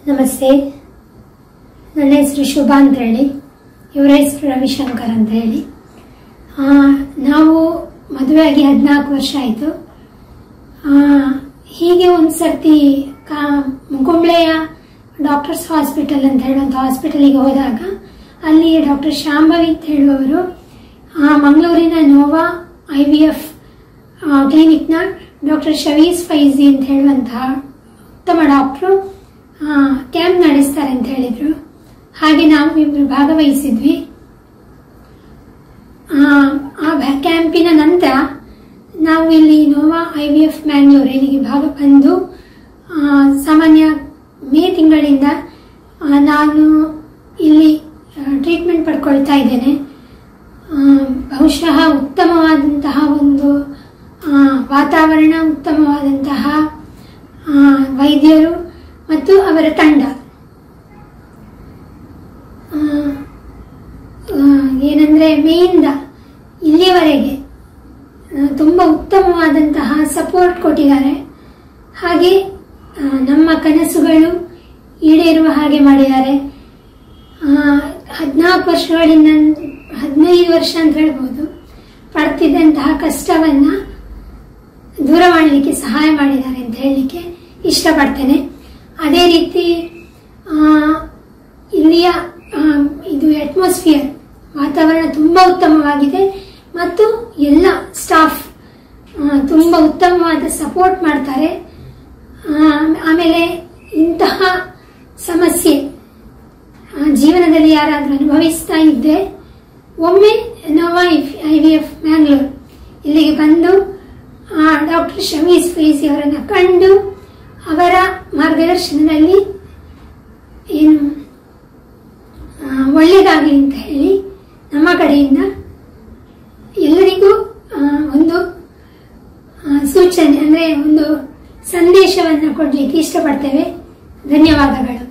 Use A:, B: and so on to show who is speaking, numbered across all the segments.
A: ನಮಸ್ತೆ ನನ್ನ ಹೆಸರು ಶುಭಾ ಅಂತ ಹೇಳಿ ಇವರ ಹೆಸರು ರವಿಶಂಕರ್ ಅಂತ ಹೇಳಿ ಆ, ನಾವು ಮದುವೆಯಾಗಿ ಹದಿನಾಲ್ಕು ವರ್ಷ ಆಯಿತು ಹೀಗೆ ಒಂದು ಸರ್ತಿ ಕಾ ಕುಂಬ್ಳೆಯ ಡಾಕ್ಟರ್ಸ್ ಹಾಸ್ಪಿಟಲ್ ಅಂತ ಹೇಳುವಂಥ ಹಾಸ್ಪಿಟಲಿಗೆ ಹೋದಾಗ ಅಲ್ಲಿ ಡಾಕ್ಟರ್ ಶಾಂಭವಿ ಅಂತ ಹೇಳುವವರು ಆ, ಮಂಗಳೂರಿನ ನೋವಾ ಐ ವಿ ಎಫ್ ಕ್ಲಿನಿಕ್ನ ಡಾಕ್ಟರ್ ಶವೀಸ್ ಫೈಜಿ ಅಂತ ಹೇಳುವಂತಹ ಉತ್ತಮ ಡಾಕ್ಟ್ರು ಕ್ಯಾಂಪ್ ನಡೆಸ್ತಾರೆ ಅಂತ ಹೇಳಿದ್ರು ಹಾಗೆ ನಾವು ಇಬ್ಬರು ಭಾಗವಹಿಸಿದ್ವಿ ಆ, ಆ ಭ- ಕ್ಯಾಂಪಿನ ನಂತರ ನಾವು ಇಲ್ಲಿ Nova I V F Mangalore ಇಲ್ಲಿಗೆ ಭಾಗ ಬಂದು ಆ, ಸಾಮಾನ್ಯ ಮೇ ತಿಂಗಳಿಂದ ಆ, ನಾನು ಇಲ್ಲಿ ಟ್ರೀಟ್ಮೆಂಟ್ ಪಡ್ಕೊಳ್ತಾ ಇದ್ದೇನೆ ಆ, ಬಹುಶಃ ಉತ್ತಮವಾದಂತಹ ಒಂದು ಆ, ವಾತಾವರಣ ಉತ್ತಮವಾದಂತಹ ಆ, ವೈದ್ಯರು ಮತ್ತು ಅವರ ತಂಡ ಆ, ಆ, ಏನಂದ್ರೆ ಮೇಯಿಂದ ಇಲ್ಲಿಯವರೆಗೆ ಆ, ತುಂಬ ಉತ್ತಮವಾದಂತಹ ಸಪೋರ್ಟ್ ಕೊಟ್ಟಿದ್ದಾರೆ ಹಾಗೆ ಆ, ನಮ್ಮ ಕನಸುಗಳು ಈಡೇರುವ ಹಾಗೆ ಮಾಡಿದ್ದಾರೆ ಹದಿನಾಲ್ಕು ವರ್ಷಗಳಿಂದ ಹದಿನೈದು ವರ್ಷ ಅಂತ ಹೇಳ್ಬೋದು ಪಡ್ತಿದ್ದಂತಹ ಕಷ್ಟವನ್ನ ದೂರ ಮಾಡಲಿಕ್ಕೆ ಸಹಾಯ ಮಾಡಿದ್ದಾರೆ ಅಂತ ಹೇಳಲಿಕ್ಕೆ ಇಷ್ಟಪಡ್ತೇನೆ ಅದೇ ರೀತಿ ಆ, ಇಲ್ಲಿಯ ಆ, ಇದು ಅಟ್ಮಾಸ್ಫಿಯರ್ ವಾತಾವರಣ ತುಂಬ ಉತ್ತಮವಾಗಿದೆ ಮತ್ತು ಎಲ್ಲ ಸ್ಟಾಫ್ ತುಂಬ ಉತ್ತಮವಾದ ಸಪೋರ್ಟ್ ಮಾಡ್ತಾರೆ ಆ, ಆಮೇಲೆ ಇಂತಹ ಸಮಸ್ಯೆ ಆ, ಜೀವನದಲ್ಲಿ ಯಾರಾದರೂ ಅನುಭವಿಸ್ತಾ ಇದ್ದರೆ ಒಮ್ಮೆ Nova I V F Mangalore ಇಲ್ಲಿಗೆ ಬಂದು ಡಾಕ್ಟರ್ ಶಮೀಸ್ ಫೈಸಿ ಅವರನ್ನು ಕಂಡು ಅವರ ಮಾರ್ಗದರ್ಶನದಲ್ಲಿ ಏನು ಆ, ಒಳ್ಳೆಯದಾಗಲಿ ಅಂತ ಹೇಳಿ ನಮ್ಮ ಕಡೆಯಿಂದ ಎಲ್ಲರಿಗೂ ಆ, ಒಂದು ಆ, ಸೂಚನೆ ಅಂದರೆ ಒಂದು ಸಂದೇಶವನ್ನು ಕೊಡಲಿಕ್ಕೆ ಇಷ್ಟಪಡ್ತೇವೆ ಧನ್ಯವಾದಗಳು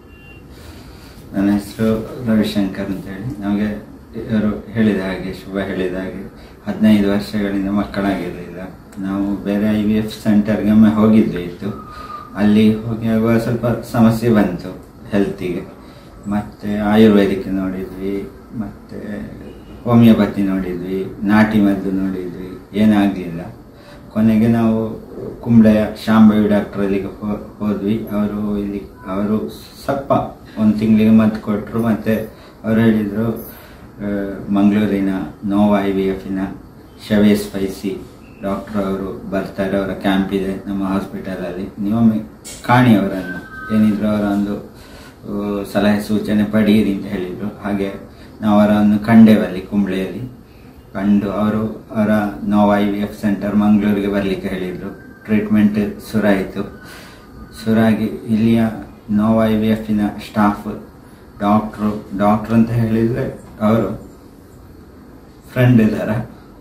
B: ನನ್ನ ಹೆಸರು ರವಿಶಂಕರ್ ಅಂತ ಹೇಳಿ ನಮಗೆ ಇವರು ಹೇಳಿದ ಹಾಗೆ ಶುಭ ಹೇಳಿದ ಹಾಗೆ ಹದಿನೈದು ವರ್ಷಗಳಿಂದ ಮಕ್ಕಳಾಗಿರಲಿಲ್ಲ ನಾವು ಬೇರೆ ಐ ವಿ ಎಫ್ ಸೆಂಟರ್ಗೆ ಒಮ್ಮೆ ಹೋಗಿದ್ವಿ ಇತ್ತು ಅಲ್ಲಿ ಹೋಗಿ ಆಗುವ ಸ್ವಲ್ಪ ಸಮಸ್ಯೆ ಬಂತು ಹೆಲ್ತಿಗೆ ಮತ್ತೆ ಆಯುರ್ವೇದಿಕ್ ನೋಡಿದ್ವಿ ಮತ್ತೆ ಹೋಮಿಯೋಪತಿ ನೋಡಿದ್ವಿ ನಾಟಿ ಮದ್ದು ನೋಡಿದ್ವಿ ಏನಾಗಲಿಲ್ಲ ಕೊನೆಗೆ ನಾವು ಕುಂಬ್ಳೆಯ ಶಾಂಭವಿ ಡಾಕ್ಟರ್ ಅಲ್ಲಿಗೆ ಹೋ- ಹೋದ್ವಿ ಅವರು ಇಲ್ಲಿ ಅವರು ಸ್ವಲ್ಪ ಒಂದು ತಿಂಗಳಿಗೆ ಮದ್ದು ಕೊಟ್ಟರು ಮತ್ತೆ ಅವರು ಹೇಳಿದರು ಮಂಗಳೂರಿನ ನೋವಾ ಐ ವಿ ಎಫಿನ ಶವೇ ಸ್ಪೈಸಿ ಡಾಕ್ಟರ್ ಅವರು ಬರ್ತಾರೆ ಅವರ ಕ್ಯಾಂಪ್ ಇದೆ ನಮ್ಮ ಹಾಸ್ಪಿಟಲಲ್ಲಿ ನೀವೊಮ್ಮೆ ಕಾಣಿ ಅವರನ್ನು ಏನಿದ್ರು ಅವರ ಒಂದು ಆ, ಸಲಹೆ ಸೂಚನೆ ಪಡೀರಿ ಅಂತ ಹೇಳಿದರು ಹಾಗೆ ನಾವು ಅವರನ್ನು ಕಂಡೆವಲ್ಲಿ ಕುಂಬ್ಳೆಯಲ್ಲಿ ಕಂಡು ಅವರು ಅವರ ನೋವ್ ಐ ವಿ ಎಫ್ ಸೆಂಟರ್ ಮಂಗಳೂರಿಗೆ ಬರಲಿಕ್ಕೆ ಹೇಳಿದರು ಟ್ರೀಟ್ಮೆಂಟ್ ಶುರುವಾಯಿತು ಶುರುವಾಗಿ ಇಲ್ಲಿಯ ನೋವ್ ಐ ವಿ ಎಫಿನ ಸ್ಟಾಫ್ ಡಾಕ್ಟ್ರು ಡಾಕ್ಟ್ರ್ ಅಂತ ಹೇಳಿದರೆ ಅವರು ಫ್ರೆಂಡ್ ಇದ್ದಾರೆ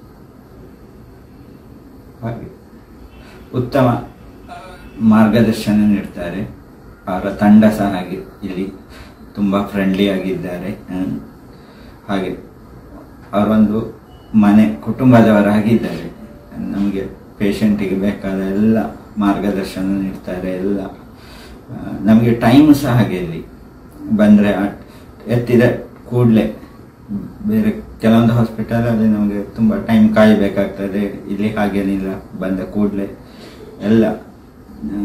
B: ಹಾಗೆ ಉತ್ತಮ ಮಾರ್ಗದರ್ಶನ ನೀಡ್ತಾರೆ ಅವರ ತಂಡ ಸಹ ಹಾಗೆ ಇಲ್ಲಿ ತುಂಬ ಫ್ರೆಂಡ್ಲಿ ಆಗಿದ್ದಾರೆ ಹ್ಮ್. ಹಾಗೆ ಅವರೊಂದು ಮನೆ ಕುಟುಂಬದವರಾಗಿದ್ದಾರೆ ನಮಗೆ ಪೇಷಂಟಿಗೆ ಬೇಕಾದ ಎಲ್ಲ ಮಾರ್ಗದರ್ಶನ ನೀಡ್ತಾರೆ ಎಲ್ಲ ಆ, ನಮಗೆ ಟೈಮ್ ಸಹ ಹಾಗೆ ಇಲ್ಲಿ ಬಂದರೆ ಎತ್ತಿದ ಕೂಡಲೇ ಬೇರೆ ಕೆಲವೊಂದು ಹಾಸ್ಪಿಟಲಲ್ಲಿ ನಮಗೆ ತುಂಬ ಟೈಮ್ ಕಾಯಬೇಕಾಗ್ತದೆ ಇಲ್ಲಿ ಹಾಗೇನಿಲ್ಲ ಬಂದ ಕೂಡಲೇ ಎಲ್ಲ ಆ,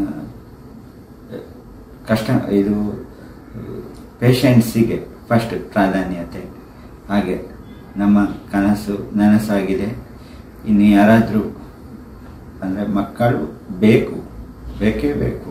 B: ಕಷ್ಟ ಇದು ಪೇಷಂಟ್ಸಿಗೆ ಫಸ್ಟ್ ಪ್ರಾಧಾನ್ಯತೆ ಹಾಗೆ ನಮ್ಮ ಕನಸು ನನಸಾಗಿದೆ ಇನ್ನು ಯಾರಾದರೂ ಅಂದರೆ ಮಕ್ಕಳು ಬೇಕು ಬೇಕೇ ಬೇಕು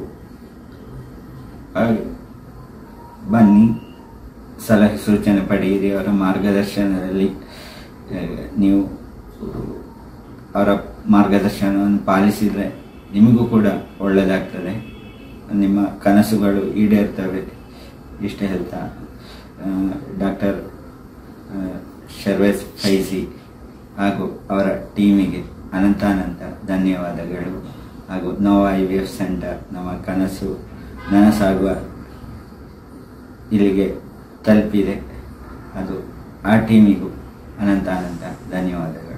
B: ಹಾಗೆ ಬನ್ನಿ ಸಲಹೆ ಸೂಚನೆ ಪಡೆಯಿರಿ ಅವರ ಮಾರ್ಗದರ್ಶನದಲ್ಲಿ ಆ, ನೀವು ಅವರ ಮಾರ್ಗದರ್ಶನವನ್ನು ಪಾಲಿಸಿದರೆ ನಿಮಗೂ ಕೂಡ ಒಳ್ಳೆಯದಾಗ್ತದೆ ನಿಮ್ಮ ಕನಸುಗಳು ಈಡೇರ್ತವೆ ಇಷ್ಟೇ ಹೇಳ್ತಾ ಡಾಕ್ಟರ್ ಶರ್ವೇಸ್ ಫೈಸಿ ಹಾಗೂ ಅವರ ಟೀಮಿಗೆ ಅನಂತಾನಂತ ಧನ್ಯವಾದಗಳು ಹಾಗೂ Nova I V F centre ನಮ್ಮ ಕನಸು ನನಸಾಗುವ ಇಲ್ಲಿಗೆ ತಲುಪಿದೆ ಅದು ಆ ಟೀಮಿಗೂ ಅನಂತ ಅನಂತ ಧನ್ಯವಾದಗಳು